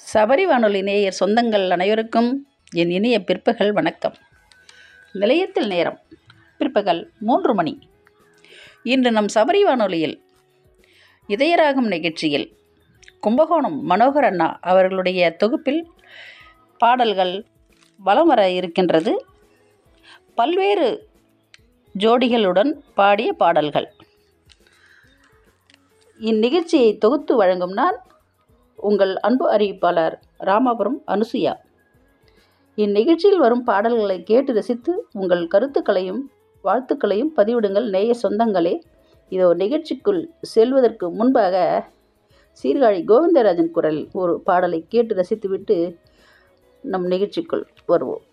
சபரி வானொலி நேயர் சொந்தங்கள் அனைவருக்கும் என் இனிய பிற்பகல் வணக்கம் நிலையத்தில் நேரம் பிற்பகல் மூன்று மணி இன்று நம் சபரி வானொலியில் இதயராகம் நிகழ்ச்சியில் கும்பகோணம் மனோகர் அண்ணா அவர்களுடைய தொகுப்பில் பாடல்கள் வலம் வர இருக்கின்றது பல்வேறு ஜோடிகளுடன் பாடிய பாடல்கள் இந்நிகழ்ச்சியை தொகுத்து வழங்கும் நான் உங்கள் அன்பு அறிவிப்பாளர் ராமாபுரம் அனுசுயா இந்நிகழ்ச்சியில் வரும் பாடல்களை கேட்டு ரசித்து உங்கள் கருத்துக்களையும் வாழ்த்துக்களையும் பதிவிடுங்கள் நேய சொந்தங்களே இதோ நிகழ்ச்சிக்குள் செல்வதற்கு முன்பாக சீர்காழி கோவிந்தராஜன் குரல் ஒரு பாடலை கேட்டு ரசித்துவிட்டு நம் நிகழ்ச்சிக்குள் வருவோம்